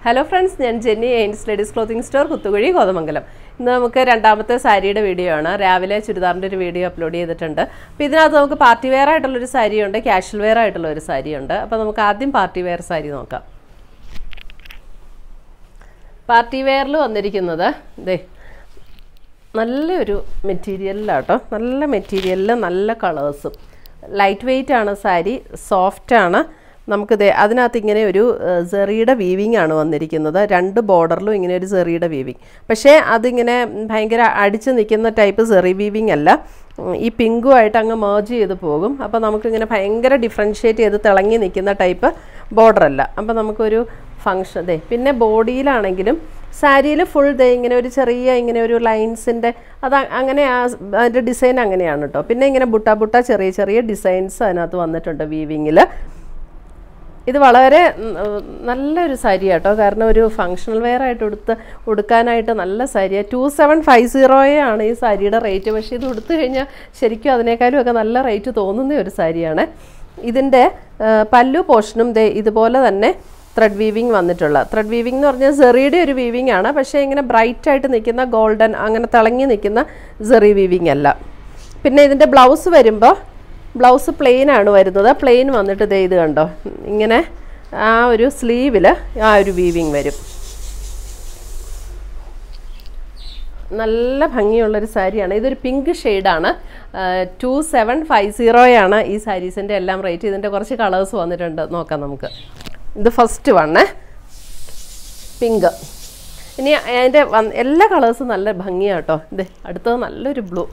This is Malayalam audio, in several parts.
ഹലോ ഫ്രണ്ട്സ് ഞാൻ Jenny Ains ladies clothing store Kuthukuzhi Kothamangalam ഇന്ന് നമുക്ക് രണ്ടാമത്തെ സാരിയുടെ വീഡിയോ ആണ് രാവിലെ ചുരിദാറിൻ്റെ ഒരു വീഡിയോ അപ്ലോഡ് ചെയ്തിട്ടുണ്ട് അപ്പോൾ ഇതിനകത്ത് നമുക്ക് പാർട്ടി വെയർ ആയിട്ടുള്ളൊരു സാരിയുണ്ട് ക്യാഷ്വൽ വെയർ ആയിട്ടുള്ള ഒരു സാരിയുണ്ട് അപ്പോൾ നമുക്ക് ആദ്യം പാർട്ടി വെയർ സാരി നോക്കാം പാർട്ടി വെയറിൽ വന്നിരിക്കുന്നത് ഇതേ നല്ലൊരു മെറ്റീരിയലിലാട്ടോ നല്ല മെറ്റീരിയലിൽ നല്ല കളേഴ്സും ലൈറ്റ് വെയ്റ്റ് ആണ് സാരി സോഫ്റ്റ് ആണ് നമുക്കിത് അതിനകത്ത് ഇങ്ങനെ ഒരു സെറിയുടെ വീവിങ് ആണ് വന്നിരിക്കുന്നത് രണ്ട് ബോർഡറിലും ഇങ്ങനെ ഒരു സെറിയുടെ വീവിങ് പക്ഷേ അതിങ്ങനെ ഭയങ്കര അടിച്ച് നിൽക്കുന്ന ടൈപ്പ് സെറി വീവിങ് അല്ല ഉം, ഈ പിങ്കുമായിട്ട് അങ്ങ് മേർജ് ചെയ്ത് പോകും അപ്പോൾ നമുക്കിങ്ങനെ ഭയങ്കര ഡിഫറൻഷ്യേറ്റ് ചെയ്ത് തിളങ്ങി നിൽക്കുന്ന ടൈപ്പ് ബോർഡർ അല്ല അപ്പോൾ നമുക്കൊരു ഫങ്ഷൻ ദേ പിന്നെ ബോഡിയിലാണെങ്കിലും സാരിയിൽ ഫുൾ ദേ ഇങ്ങനെ ഒരു ചെറിയ ഇങ്ങനെ ഒരു ലൈൻസിൻ്റെ അത് അ- അങ്ങനെ ആ സ് അതിൻ്റെ ഡിസൈൻ അങ്ങനെയാണ് കേട്ടോ പിന്നെ ഇങ്ങനെ ബുട്ട ബുട്ട ചെറിയ ചെറിയ ഡിസൈൻസ് അതിനകത്ത് വന്നിട്ടുണ്ട് വീവിങ്ങിൽ ഇത് വളരെ ഉം, ഉം, നല്ലൊരു സാരി കേട്ടോ കാരണം ഒരു ഫങ്ഷണൽ വെയർ ആയിട്ട് ഉടുത്ത് ഉടുക്കാനായിട്ട് നല്ല സാരിയാണ് ടു സെവൻ ഫൈവ് സീറോയാണ് ഈ സാരിയുടെ റേറ്റ് പക്ഷേ ഇത് ഉടുത്തു കഴിഞ്ഞാൽ ശരിക്കും അതിനേക്കാളും ഒക്കെ നല്ല റേറ്റ് തോന്നുന്ന ഒരു സാരിയാണ് ഇതിൻ്റെ ആ, പല്ലു പോർഷനും ദേ ഇതുപോലെ തന്നെ ത്രെഡ് വീവിങ് വന്നിട്ടുള്ള ത്രെഡ് വീവിംഗ് എന്ന് പറഞ്ഞാൽ സെറിയുടെ ഒരു വീവിംഗ് ആണ് പക്ഷേ ഇങ്ങനെ ബ്രൈറ്റ് ആയിട്ട് നിൽക്കുന്ന ഗോൾഡൻ അങ്ങനെ തിളങ്ങി നിൽക്കുന്ന സെറി വീവിംഗ് അല്ല പിന്നെ ഇതിൻ്റെ ബ്ലൗസ് വരുമ്പോൾ ബ്ലൗസ് പ്ലെയിൻ ആണ് വരുന്നത് പ്ലെയിൻ വന്നിട്ട് ദേ ഇത് കണ്ടോ ഇങ്ങനെ ആ ഒരു സ്ലീവിൽ ആ ഒരു വീവിങ് വരും നല്ല ഭംഗിയുള്ളൊരു സാരിയാണ് ഇതൊരു പിങ്ക് ഷെയ്ഡാണ് ടു സെവൻ ഫൈവ് സീറോയാണ് ഈ സാരീസിൻ്റെ എല്ലാം റേറ്റ് ഇതിൻ്റെ കുറച്ച് കളേഴ്സ് വന്നിട്ടുണ്ട് നോക്കാം നമുക്ക് ഇത് ഫസ്റ്റ് വണ്ണേ പിങ്ക് ഇനി അതിൻ്റെ വന്ന് എല്ലാ കളേഴ്സും നല്ല ഭംഗിയാണ് കേട്ടോ ഇത് അടുത്തത് നല്ലൊരു ബ്ലൂ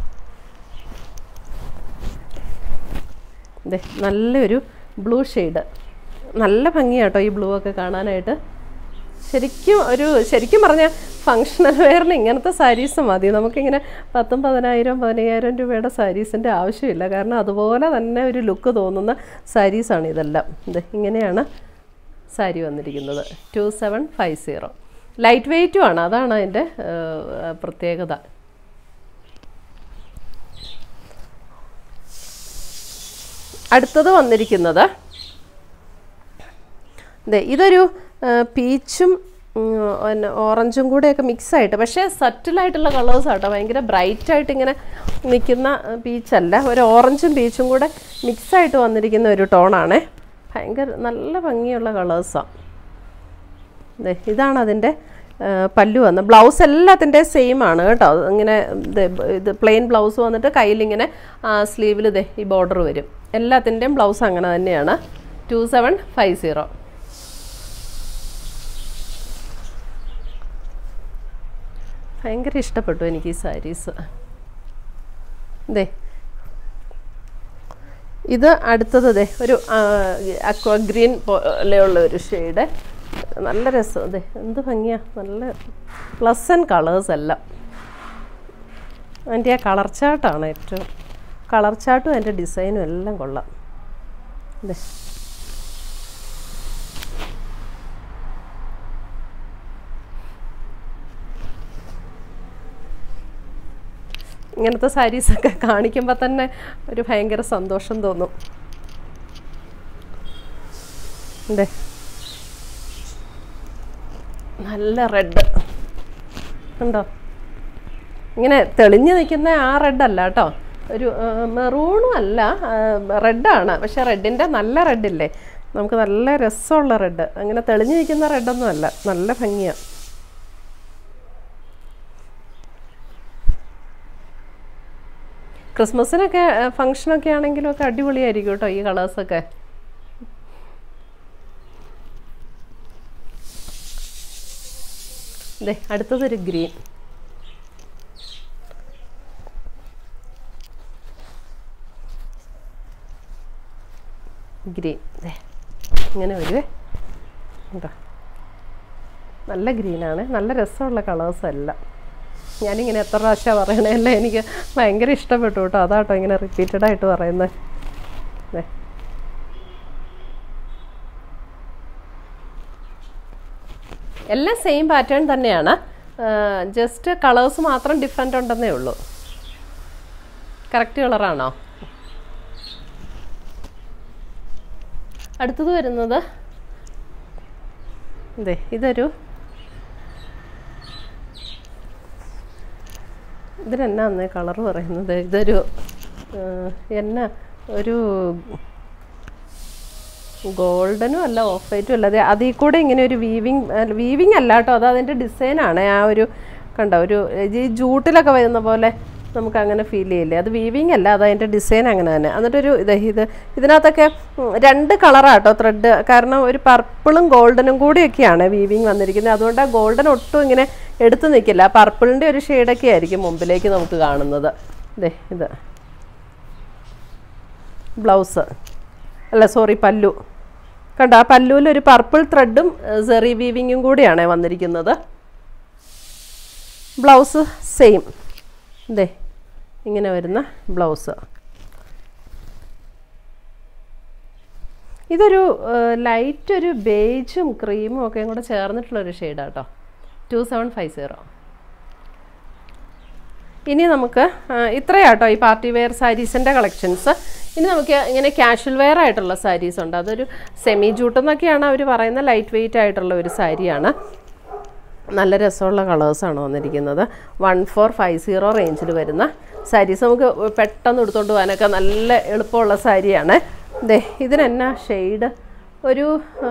ഇതേ നല്ലൊരു ബ്ലൂ ഷെയ്ഡ് നല്ല ഭംഗിയാട്ടോ ഈ ബ്ലൂ ഒക്കെ കാണാനായിട്ട് ശരിക്കും ഒരു ശരിക്കും പറഞ്ഞാൽ ഫങ്ഷണൽ വെയറിന് ഇങ്ങനത്തെ സാരീസ് മതി നമുക്കിങ്ങനെ പത്തും പതിനായിരം പതിനയ്യായിരം രൂപയുടെ സാരീസിൻ്റെ ആവശ്യമില്ല കാരണം അതുപോലെ തന്നെ ഒരു ലുക്ക് തോന്നുന്ന സാരീസാണ് ഇതെല്ലാം ഇത് ഇങ്ങനെയാണ് സാരി വന്നിരിക്കുന്നത് two seven five zero light വെയ്റ്റും ആണ് അതാണ് അതിൻ്റെ ഏഹ്, പ്രത്യേകത അടുത്തത് വന്നിരിക്കുന്നത് ദേ ഇതൊരു ആ, പീച്ചും ഉം, പിന്നെ ഓറഞ്ചും കൂടെയൊക്കെ മിക്സ് ആയിട്ട് പക്ഷേ സറ്റിലായിട്ടുള്ള കളേഴ്സ് ആട്ടോ ഭയങ്കര ബ്രൈറ്റ് ആയിട്ട് ഇങ്ങനെ നിൽക്കുന്ന പീച്ചല്ല ഒരു ഓറഞ്ചും പീച്ചും കൂടെ മിക്സ് ആയിട്ട് വന്നിരിക്കുന്ന ഒരു ടോണാണേ ഭയങ്കര നല്ല ഭംഗിയുള്ള കളേഴ്സാണ് ദേ ഇതാണ് അതിൻ്റെ ആ, പല്ലു വന്ന് ബ്ലൗസ് എല്ലാത്തിൻ്റെ സെയിം ആണ് കേട്ടോ അത് ഇങ്ങനെ ദേ ബ- ഇത് പ്ലെയിൻ ബ്ലൗസ് വന്നിട്ട് കയ്യിലിങ്ങനെ സ്ലീവിൽ ദേ ഈ ബോർഡർ വരും എല്ലാത്തിൻ്റെയും ബ്ലൗസ് അങ്ങനെ തന്നെയാണ് ടു സെവൻ ഫൈവ് സീറോ ഭയങ്കര ഇഷ്ടപ്പെട്ടു എനിക്ക് ഈ സാരീസ് ദേ ഇത് അടുത്തത് ദേ ഒരു അക്വ ഗ്രീൻ പോലെയുള്ള ഒരു ഷെയ്ഡ് നല്ല രസം അതെ എന്ത് ഭംഗിയാ നല്ല പ്ലസൻ കളേഴ്സ് എല്ലാം അതിൻ്റെ ആ കളർ ചാർട്ടാണ് ഏറ്റവും കളർ ചാർട്ടും അതിൻ്റെ ഡിസൈനും എല്ലാം കൊള്ളാം അതെ ഇങ്ങനത്തെ സാരീസൊക്കെ കാണിക്കുമ്പോൾ തന്നെ ഒരു ഭയങ്കര സന്തോഷം തോന്നും അതെ നല്ല റെഡ് ഉണ്ടോ ഇങ്ങനെ തെളിഞ്ഞു നിൽക്കുന്ന ആ റെഡ് അല്ല കേട്ടോ ഒരു മെറൂണും അല്ല റെഡാണ് പക്ഷെ റെഡിൻ്റെ നല്ല റെഡില്ലേ നമുക്ക് നല്ല രസമുള്ള റെഡ് അങ്ങനെ തെളിഞ്ഞു നിൽക്കുന്ന റെഡൊന്നും അല്ല നല്ല ഭംഗിയാണ് ക്രിസ്മസിനൊക്കെ ഫങ്ഷനൊക്കെ ആണെങ്കിലും ഒക്കെ അടിപൊളിയായിരിക്കും കേട്ടോ ഈ കളേഴ്സൊക്കെ ദേ അടുത്തതൊരു ഗ്രീൻ ഗ്രീൻ ദേ ഇങ്ങനെ വരുവേ കേട്ടോ നല്ല ഗ്രീനാണ് നല്ല രസമുള്ള കളേഴ്സ് എല്ലാം ഞാനിങ്ങനെ എത്ര പ്രാവശ്യമാണ് പറയണതല്ല എനിക്ക് ഭയങ്കര ഇഷ്ടപ്പെട്ടു കേട്ടോ അതാട്ടോ ഇങ്ങനെ റിപ്പീറ്റഡ് ആയിട്ട് പറയുന്നത് ദേ എല്ലാം സെയിം പാറ്റേൺ തന്നെയാണ് ജസ്റ്റ് കളേഴ്സ് മാത്രം ഡിഫറെൻ്റ് ഉണ്ടെന്നേ ഉള്ളൂ കറക്റ്റ് കളറാണോ അടുത്തത് വരുന്നത് ഇതേ ഇതൊരു ഇതിനെന്നാ അന്നേ കളർ പറയുന്നത് ഇതൊരു ആ, എന്നാ ഒരു ഗോൾഡനും അല്ല ഓഫ് വൈറ്റും അല്ല അതെ അതിൽ കൂടെ ഇങ്ങനെ ഒരു വീവിങ് വീവിങ് അല്ല കേട്ടോ അത് അതിൻ്റെ ഡിസൈനാണ് ആ ഒരു കണ്ടോ ഒരു ഈ ജൂട്ടിലൊക്കെ വരുന്ന പോലെ നമുക്ക് അങ്ങനെ ഫീൽ ചെയ്യില്ലേ അത് വീവിങ് അല്ല അത് അതിൻ്റെ ഡിസൈൻ അങ്ങനെ തന്നെ എന്നിട്ടൊരു ഇത് ഇത് ഇതിനകത്തൊക്കെ ഉം, രണ്ട് കളറാട്ടോ ത്രെഡ് കാരണം ഒരു പർപ്പിളും ഗോൾഡനും കൂടിയൊക്കെയാണ് വീവിങ് വന്നിരിക്കുന്നത് അതുകൊണ്ട് ആ ഗോൾഡൻ ഒട്ടും ഇങ്ങനെ എടുത്തു നിൽക്കില്ല പർപ്പിളിൻ്റെ ഒരു ഷെയ്ഡൊക്കെ ആയിരിക്കും മുമ്പിലേക്ക് നമുക്ക് കാണുന്നത് ഇതേ ഇത് ബ്ലൗസ് അല്ല സോറി പല്ലു കണ്ടോ ആ പല്ലുവിൽ ഒരു പർപ്പിൾ ത്രെഡും സെറി വീവിങ്ങും കൂടിയാണ് വന്നിരിക്കുന്നത് ബ്ലൗസ് സെയിം ഇതേ ഇങ്ങനെ വരുന്ന ബ്ലൗസ് ഇതൊരു ലൈറ്റ് ഒരു ബേജും ക്രീമും ഒക്കെ കൂടെ ചേർന്നിട്ടുള്ളൊരു ഷെയ്ഡാണ് കേട്ടോ ടു സെവൻ ഫൈവ് സീറോ ഇനി നമുക്ക് ആ, ഇത്രയാട്ടോ ഈ പാർട്ടി വെയർ സാരീസിൻ്റെ കളക്ഷൻസ് ഇനി നമുക്ക് ഇങ്ങനെ കാഷ്വൽ വെയർ ആയിട്ടുള്ള സാരീസ് ഉണ്ട് അതൊരു സെമി ജൂട്ട് എന്നൊക്കെയാണ് അവർ പറയുന്ന ലൈറ്റ് വെയിറ്റ് ആയിട്ടുള്ള ഒരു സാരിയാണ് നല്ല രസമുള്ള കളേഴ്സാണ് വന്നിരിക്കുന്നത് വൺ ഫോർ ഫൈവ് സീറോ റേഞ്ചിൽ വരുന്ന സാരീസ് നമുക്ക് പെട്ടെന്ന് എടുത്തുകൊണ്ട് പോകാനൊക്കെ നല്ല എളുപ്പമുള്ള സാരിയാണ് ദേ ഇതിനെന്നാ ഷെയ്ഡ് ഒരു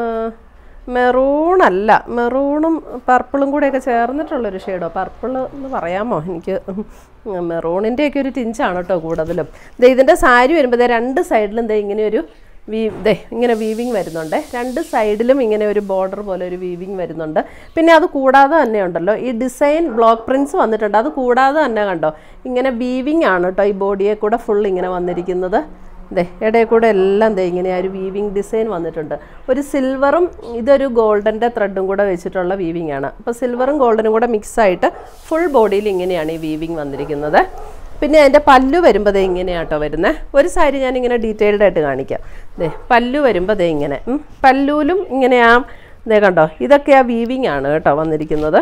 മെറൂൺ അല്ല മെറൂണും പർപ്പിളും കൂടെയൊക്കെ ചേർന്നിട്ടുള്ളൊരു ഷെയ്ഡോ പർപ്പിൾ എന്ന് പറയാമോ എനിക്ക് മെറൂണിൻ്റെയൊക്കെ ഒരു ടിഞ്ചാണ് കേട്ടോ കൂടുതലും ദേ ഇതിൻ്റെ സാരി വരുമ്പോൾ ദേ രണ്ട് സൈഡിലും ദേ ഇങ്ങനെ ഒരു വീ ദേ ഇങ്ങനെ വീവിങ് വരുന്നുണ്ട് രണ്ട് സൈഡിലും ഇങ്ങനെ ഒരു ബോർഡർ പോലെ ഒരു വീവിങ് വരുന്നുണ്ട് പിന്നെ അത് കൂടാതെ തന്നെ ഉണ്ടല്ലോ ഈ ഡിസൈൻ ബ്ലോക്ക് പ്രിൻസ് വന്നിട്ടുണ്ട് അത് കൂടാതെ തന്നെ കണ്ടോ ഇങ്ങനെ വീവിങ് ആണ് കേട്ടോ ഈ ബോഡിയെ കൂടെ ഫുൾ ഇങ്ങനെ വന്നിരിക്കുന്നത് ദേ ഇടയിൽ കൂടെ എല്ലാം ദേ ഇങ്ങനെ ആ ഒരു വീവിങ് ഡിസൈൻ വന്നിട്ടുണ്ട് ഒരു സിൽവറും ഇതൊരു ഗോൾഡൻ്റെ ത്രെഡും കൂടെ വെച്ചിട്ടുള്ള വീവിങ് ആണ് അപ്പോൾ സിൽവറും ഗോൾഡനും കൂടെ മിക്സ് ആയിട്ട് ഫുൾ ബോഡിയിൽ ഇങ്ങനെയാണ് ഈ വീവിങ് വന്നിരിക്കുന്നത് പിന്നെ അതിൻ്റെ പല്ലു വരുമ്പോൾ ദേ ഇങ്ങനെയാട്ടോ വരുന്നത് ഒരു സാരി ഞാനിങ്ങനെ ഡീറ്റെയിൽഡ് ആയിട്ട് കാണിക്കാം ദേ പല്ലു വരുമ്പോൾ ദേ ഇങ്ങനെ ഉം. പല്ലുവിലും ഇങ്ങനെ ആ ദേ കണ്ടോ ഇതൊക്കെ ആ വീവിങ് ആണ് കേട്ടോ വന്നിരിക്കുന്നത്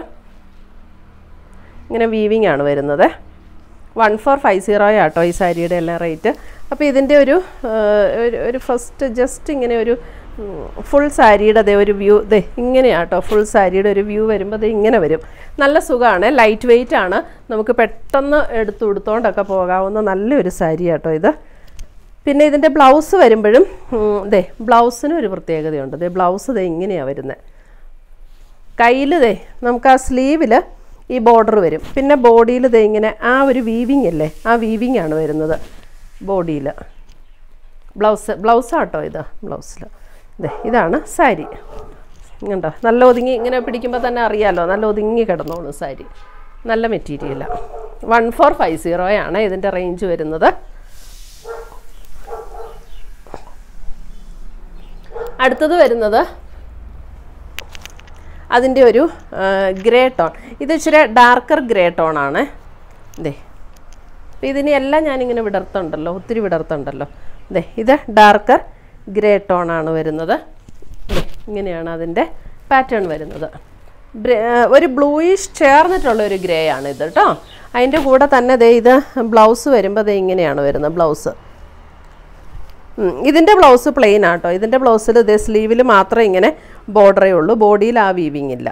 ഇങ്ങനെ വീവിങ് ആണ് വരുന്നത് വൺ ഫോർ ഫൈവ് സീറോ ആട്ടോ ഈ സാരിയുടെ എല്ലാം റേറ്റ് അപ്പോൾ ഇതിൻ്റെ ഒരു ആ, ഒരു- ഒരു ഫസ്റ്റ് ജസ്റ്റ് ഇങ്ങനെ ഒരു ഫുൾ സാരിയുടെ ദേ ഒരു വ്യൂ ദേ ഇങ്ങനെയാട്ടോ ഫുൾ സാരിയുടെ ഒരു വ്യൂ വരുമ്പോൾ ദേ ഇങ്ങനെ വരും നല്ല സുഖമാണ് ലൈറ്റ് വെയിറ്റ് ആണ് നമുക്ക് പെട്ടെന്ന് എടുത്ത് ഉടുത്തോണ്ടൊക്കെ പോകാവുന്ന നല്ലൊരു സാരി ആട്ടോ ഇത് പിന്നെ ഇതിൻ്റെ ബ്ലൗസ് വരുമ്പോഴും ഉം, ദേ ബ്ലൗസിന് ഒരു പ്രത്യേകതയുണ്ട് ദേ ബ്ലൗസ് ദേ ഇങ്ങനെയാണ് വരുന്നത് കയ്യിൽ ദേ നമുക്ക് ആ സ്ലീവിൽ ഈ ബോർഡർ വരും പിന്നെ ബോഡിയിൽ ദേ ഇങ്ങനെ ആ ഒരു വീവിങ് അല്ലേ ആ വീവിങ് ആണ് വരുന്നത് ബോഡിയിൽ ബ്ലൗസ് ബ്ലൗസാട്ടോ ഇത് ബ്ലൗസിൽ ദേ ഇതാണ് സാരി കണ്ടോ നല്ല ഒതുങ്ങി ഇങ്ങനെ പിടിക്കുമ്പോൾ തന്നെ അറിയാലോ നല്ല ഒതുങ്ങി കിടന്നോളൂ സാരി നല്ല മെറ്റീരിയലാണ് വൺ ഫോർ ഫൈവ് സീറോയാണ് ഇതിൻ്റെ റേഞ്ച് വരുന്നത് അടുത്തത് വരുന്നത് അതിൻ്റെ ഒരു ഗ്രേ ടോൺ ഇത് ഇച്ചിരി ഡാർക്കർ ഗ്രേ ടോൺ ആണ് ഇതേ അപ്പോൾ ഇതിനെ എല്ലാം ഞാനിങ്ങനെ വിടർത്തുണ്ടല്ലോ ഒത്തിരി വിടർത്തുണ്ടല്ലോ ഇതേ ഇത് ഡാർക്കർ ഗ്രേ ടോൺ ആണ് വരുന്നത് ദേ, ഇങ്ങനെയാണ് അതിൻ്റെ പാറ്റേൺ വരുന്നത് ബ്ര- ആ, ഒരു ബ്ലൂയിഷ് ചേർന്നിട്ടുള്ള ഒരു ഗ്രേ ആണ് ഇത് കേട്ടോ അതിൻ്റെ കൂടെ തന്നെ ദേ ഇത് ബ്ലൗസ് വരുമ്പോൾ ദേ ഇങ്ങനെയാണ് വരുന്നത് ബ്ലൗസ് ഉം, ഇതിൻ്റെ ബ്ലൗസ് പ്ലെയിൻ ആട്ടോ ഇതിൻ്റെ ബ്ലൗസിൽ ഇതേ സ്ലീവിൽ മാത്രമേ ഇങ്ങനെ ബോർഡറേ ഉള്ളൂ ബോഡിയിൽ ആ വീവിങ് ഇല്ല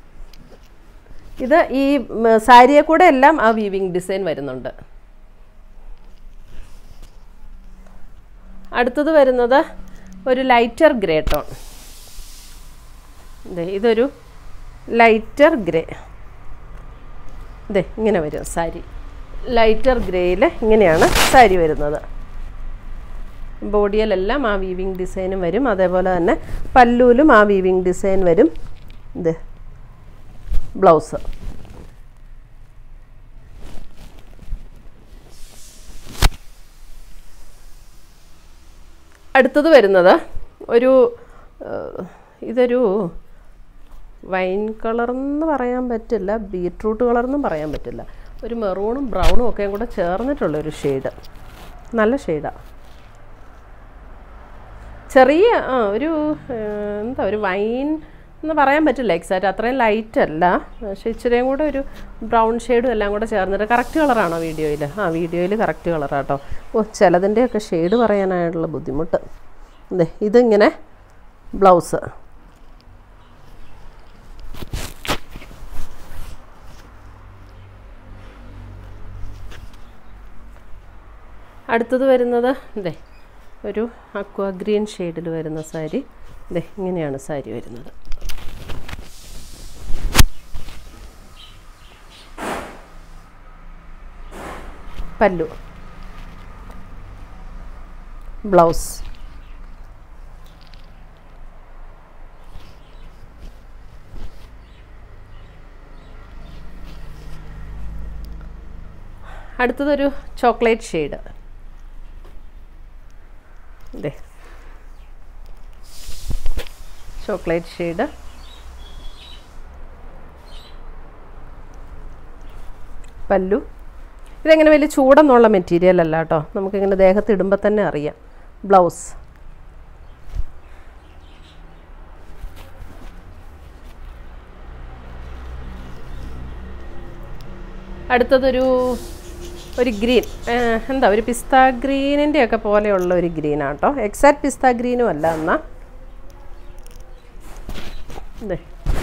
ഇത് ഈ ഉം, സാരിയെ കൂടെ എല്ലാം ആ വീവിങ് ഡിസൈൻ വരുന്നുണ്ട് അടുത്തത് വരുന്നത് ഒരു ലൈറ്റർ ഗ്രേ ടോൺ ദേ ഇതൊരു ലൈറ്റർ ഗ്രേ ദേ ഇങ്ങനെ വരും സാരി ലൈറ്റർ ഗ്രേയിൽ ഇങ്ങനെയാണ് സാരി വരുന്നത് ബോഡിയിലെല്ലാം ആ വീവിങ് ഡിസൈനും വരും അതേപോലെ തന്നെ പല്ലൂലും ആ വീവിങ് ഡിസൈൻ വരും ഇത് ബ്ലൗസ് അടുത്തത് വരുന്നത് ഒരു ഏഹ്, ഇതൊരു വൈൻ കളർ എന്ന് പറയാൻ പറ്റില്ല ബീട്രൂട്ട് കളർ എന്നും പറയാൻ പറ്റില്ല ഒരു മെറൂണും ബ്രൗണും ഒക്കെ കൂടെ ചേർന്നിട്ടുള്ളൊരു ഷെയ്ഡ് നല്ല ഷെയ്ഡാണ് ചെറിയ ആ ഒരു ഏഹ്, എന്താ ഒരു വൈൻ എന്ന് പറയാൻ പറ്റില്ല എക്സാക്റ്റ് അത്രയും ലൈറ്റ് അല്ല പക്ഷേ ഇച്ചിരിയും കൂടെ ഒരു ബ്രൗൺ ഷെയ്ഡും എല്ലാം കൂടെ ചേർന്നിട്ട് കറക്റ്റ് കളറാണോ വീഡിയോയിൽ ആ വീഡിയോയിൽ കറക്റ്റ് കളറാട്ടോ ഓ ചിലതിൻ്റെയൊക്കെ ഷെയ്ഡ് പറയാനായിട്ടുള്ള ബുദ്ധിമുട്ട് അതെ ഇതിങ്ങനെ ബ്ലൗസ് അടുത്തത് വരുന്നത് ഇതേ ഒരു അക്വ ഗ്രീൻ ഷെയ്ഡിൽ വരുന്ന സാരി ഇതേ ഇങ്ങനെയാണ് സാരി വരുന്നത് പല്ലു ബ്ലൗസ് അടുത്തതൊരു ചോക്ലേറ്റ് ഷെയ്ഡ് ഇതേ ചോക്ലേറ്റ് ഷെയ്ഡ് പല്ലു ഇതെങ്ങനെ വലിയ ചൂടെന്നുള്ള മെറ്റീരിയൽ അല്ല കേട്ടോ നമുക്കിങ്ങനെ ദേഹത്ത് ഇടുമ്പോൾ തന്നെ അറിയാം ബ്ലൗസ് അടുത്തതൊരു ഒരു ഗ്രീൻ എന്താ ഒരു പിസ്ത ഗ്രീനിൻ്റെ ഒക്കെ പോലെയുള്ള ഒരു ഗ്രീനാണ് കേട്ടോ എക്സാക്ട് പിസ്ത ഗ്രീനും അല്ല എന്നാ ഇതേ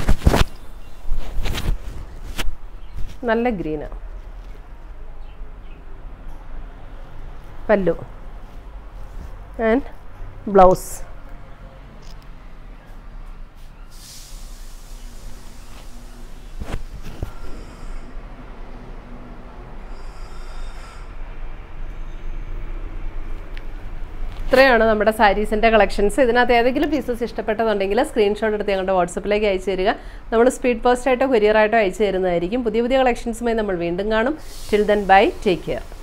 നല്ല ഗ്രീന് പല്ലു ആൻഡ് ബ്ലൗസ് ഇത്രയാണ് നമ്മുടെ സാരീസിൻ്റെ കളക്ഷൻസ് ഇതിനകത്ത് ഏതെങ്കിലും പീസസ് ഇഷ്ടപ്പെട്ടതുണ്ടെങ്കിൽ സ്ക്രീൻഷോട്ട് എടുത്ത് ഞങ്ങളുടെ വാട്സപ്പിലേക്ക് അയച്ചു തരിക നമ്മൾ സ്പീഡ് പോസ്റ്റായിട്ടോ കൊറിയറായിട്ടോ അയച്ചു തരുന്നതായിരിക്കും പുതിയ പുതിയ കളക്ഷൻസുമായി നമ്മൾ വീണ്ടും കാണും till then bye take care